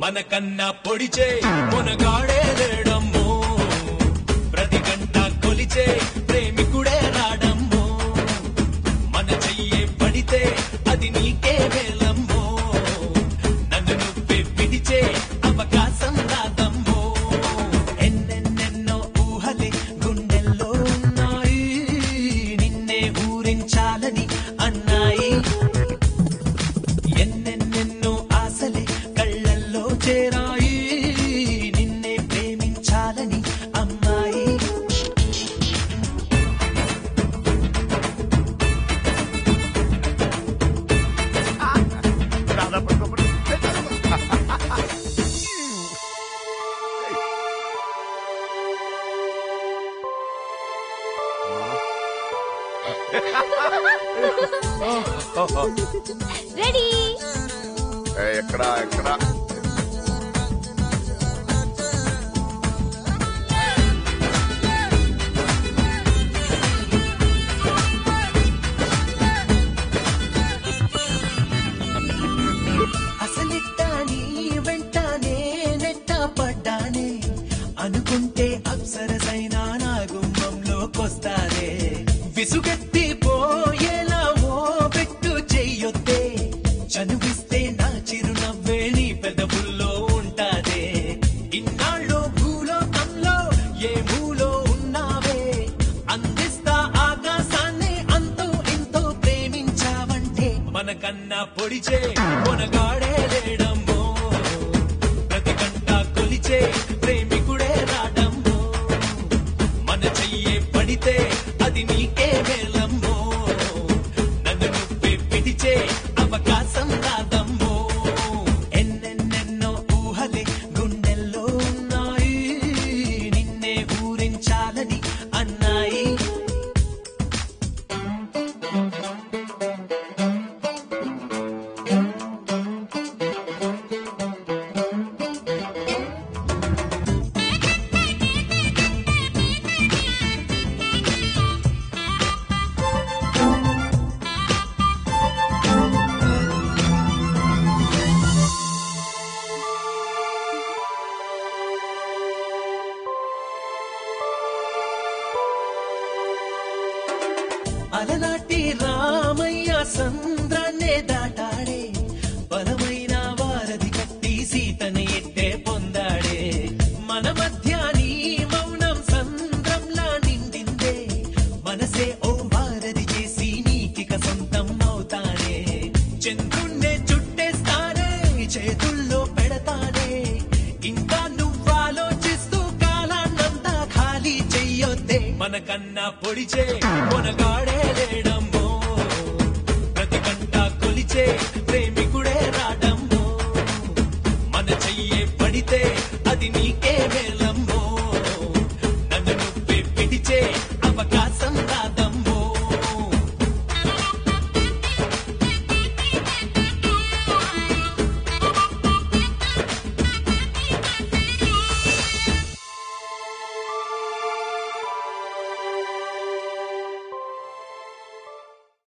మనకన్నా పొడిచే మునగాడే లేడమ్మో ప్రతి గంట కొలిచే ప్రేమికుడే రాడమ్మో మన చెయ్యే పడితే అది నీకే వేలమ్మో నన్ను నువ్వే పిడిచే అవకాశం రాదమ్మో ఎన్నెన్నెన్నో ఊహలే గుండెల్లో ఉన్నాయి నిన్నే ఊరించాలని అన్నాయి ఎన్నెన్నెన్నో ఆశలే కళ్ళల్లో చేరాయి నిన్నే ప్రేమించాలని అమ్మాయి Nada, por favor. రెడీ ఏ, ఎక్కడ ఎక్కడ అసలిట్టా నీ వెంటనే నెట్ట పడ్డానే అనుకుంటే అప్సరసైనా నా గుమ్మంలోకొస్తానే విసుగెత్తి పోయేలా ఓ పెట్టు చెయ్యొద్దే చనువిస్తే నా చిరునవ్వే నీ పెదవుల్లో ఉంటాదే ఇన్నాళ్ళు భూలోకంలో ఏ మూలో ఉన్నావే అందిస్తా ఆకాశాన్ని అంతో ఎంతో ప్రేమించావంటే మనకన్నా పొడిచే కొనగాడే లేడమ్మో ప్రతి గంట కొలిచే ప్రేమికుడే రాడమ్మో మన చెయ్యే పడితే అది నీకే వేలమ్మో నన్ను నువ్వే పిడిచే అవకాశం రాదమ్మో ఎన్నెన్నెన్నో ఊహలే గుండెల్లో ఉన్నాయి నిన్నే ఊరించాలని అన్నాయి అలనాటి రామయ్య సంద్రాన్నే దాటాడే బలమైన వారధి కట్టి సీతని ఎట్టే పొందాడే మన మధ్య నీ మౌనం సంద్రంలా నిండిందే మనసే ఓ వారధి చేసి నీకిక సొంతం అవుతానే చంద్రుణ్ణే చుట్టేస్తానే చేతుల్లో పెడతానే ఇంకా నువ్వాలోచిస్తూ కాలాన్నంతా ఖాళీ చెయ్యొద్దే మనకన్నా పొడిచే కొనగాడే లేడమ్మో ప్రతి గంట కొలిచే